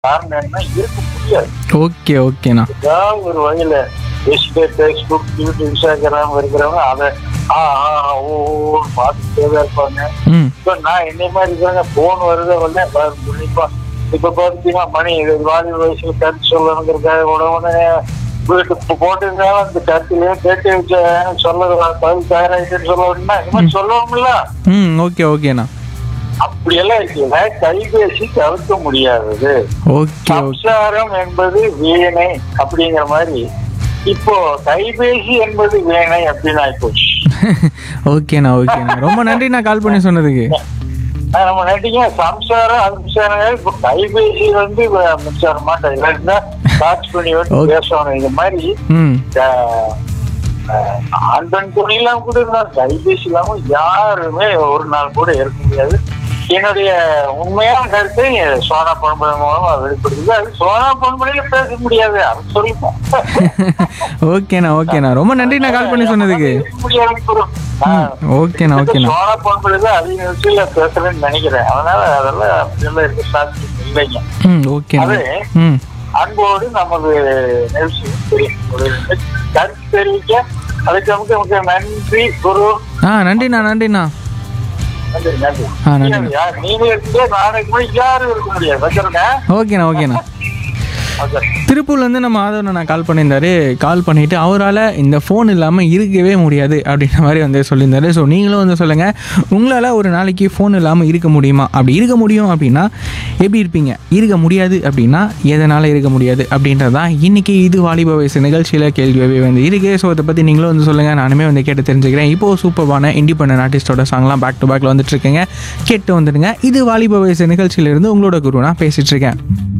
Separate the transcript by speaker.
Speaker 1: காரணம் என்ன இருக்க முடியாது
Speaker 2: ஓகே ஓகேண்ணா
Speaker 1: ஏதாவது ஒரு வகையில ஃபேஸ்புக் ஃபேஸ்புக் யூடியூப் இன்ஸ்டாகிராம் இருக்கிறவங்க அதை ஆ ஆ ஆ, ஓ ஓ பார்த்துட்டே தான் இருப்பாங்க
Speaker 2: ம்
Speaker 1: இப்போ நான் என்னை மாதிரி இருக்கிறாங்க போன் வருது உடனே இப்போ இப்போ பார்த்தீங்கன்னா மணி இது வாலி வயசுல கருத்து சொல்லணுங்கிறதுக்காக உடனே வீட்டு இப்போ போட்டிருந்தாலும் அந்த கருத்துலயே கேட்டு வச்ச சொல்ல பதில் தயாராகிட்டேன்னு சொல்ல அப்படின்னா இந்த மாதிரி சொல்லணும்ல
Speaker 2: ம் ஓகே ஓகேண்ணா
Speaker 1: அப்படியெல்லாம் இருக்குல்ல கைபேசி தவிர்க்க முடியாதது
Speaker 2: ஓகே ஓகே
Speaker 1: சம்சாரம் என்பது வீணை அப்படிங்கிற மாதிரி இப்போ கைபேசி என்பது வீணை அப்படின்னு ஆயிப்போச்சு
Speaker 2: ஓகேண்ணா ஓகேண்ணா ரொம்ப நன்றிண்ணா கால் பண்ணி சொன்னதுக்கு
Speaker 1: ஆஹ் நம்ம நட்டிங்க சம்சாரம் அது மின்சாரம் இப்போ கைபேசி வந்து வ- மின்சாரம் மாட்டேன் இல்லைன்னா சார்ஜ் பண்ணி வந்து
Speaker 2: Okay.
Speaker 1: பேசணும் இந்த மாதிரி
Speaker 2: ம்
Speaker 1: ஆஹ், ஆஹ், ஆண் பெண் துணி இல்லாம கூட இருந்தாலும் கைபேசி இல்லாம யாருமே ஒரு நாள் கூட இருக்க முடியாது என்னுடைய உண்மையான கருத்தை சோனா பண்புரை மூலமா வெளிப்படுத்துது அது சோனா பண்புரையில பேச முடியாது அது சொல்லுங்க
Speaker 2: ஓகேண்ணா ஓகேண்ணா ரொம்ப நன்றிண்ணா கால் பண்ணி சொன்னதுக்கு
Speaker 1: இருக்க முடியாது bro. ஆஹ்,
Speaker 2: ஓகேண்ணா ஓகேண்ணா
Speaker 1: சோழ பண்புல தான் அதிக நிகழ்ச்சியில பேசுறேன்னு நினைக்கிறேன் அதனால அதெல்லாம் அப்படியெல்லாம் இருக்க சாத்தியம் இல்லைங்க
Speaker 2: ம் ஓகேண்ணா
Speaker 1: அது
Speaker 2: ம்
Speaker 1: அன்போடு நமது நிகழ்ச்சி தெரியும் ஒரு கருத்து தெரிவிக்க அதுக்கு நமக்கு நமக்கு நன்றி குரு
Speaker 2: ஆ நன்றிண்ணா நன்றிண்ணா
Speaker 1: நன்றி நன்றி
Speaker 2: ஆ, நன்றி.
Speaker 1: யார் நீங்க இருக்கு நாளைக்கு போய் யாரும் இருக்க முடியாது வச்சிருங்க
Speaker 2: ஓகேண்ணா ஓகேண்ணா
Speaker 1: ஓகே
Speaker 2: திருப்பூர்லேருந்து நம்ம ஆதவனை நான் கால் பண்ணியிருந்தாரு கால் பண்ணிவிட்டு அவரால் இந்த ஃபோன் இல்லாமல் இருக்கவே முடியாது அப்படின்ற மாதிரி வந்து சொல்லியிருந்தாரு ஸோ நீங்களும் வந்து சொல்லுங்கள் உங்களால் ஒரு நாளைக்கு ஃபோன் இல்லாமல் இருக்க முடியுமா அப்படி இருக்க முடியும் அப்படின்னா எப்படி இருப்பீங்க இருக்க முடியாது அப்படின்னா எதனால் இருக்க முடியாது அப்படின்றது தான் இன்றைக்கி இது வாலிப வயசு நிகழ்ச்சியில் கேள்வியாகவே வந்து இருக்கு ஸோ அதை பற்றி நீங்களும் வந்து சொல்லுங்கள் நானுமே வந்து கேட்டு தெரிஞ்சுக்கிறேன் இப்போது சூப்பரான இண்டிபெண்டன்ட் ஆர்டிஸ்டோட சாங்லாம் பேக் டு பேக்கில் வந்துட்டு இருக்கேங்க கேட்டு வந்துடுங்க இது வாலிப வயசு நிகழ்ச்சியிலிருந்து உங்களோட குரு நான் பேசிகிட்டு இருக்கேன்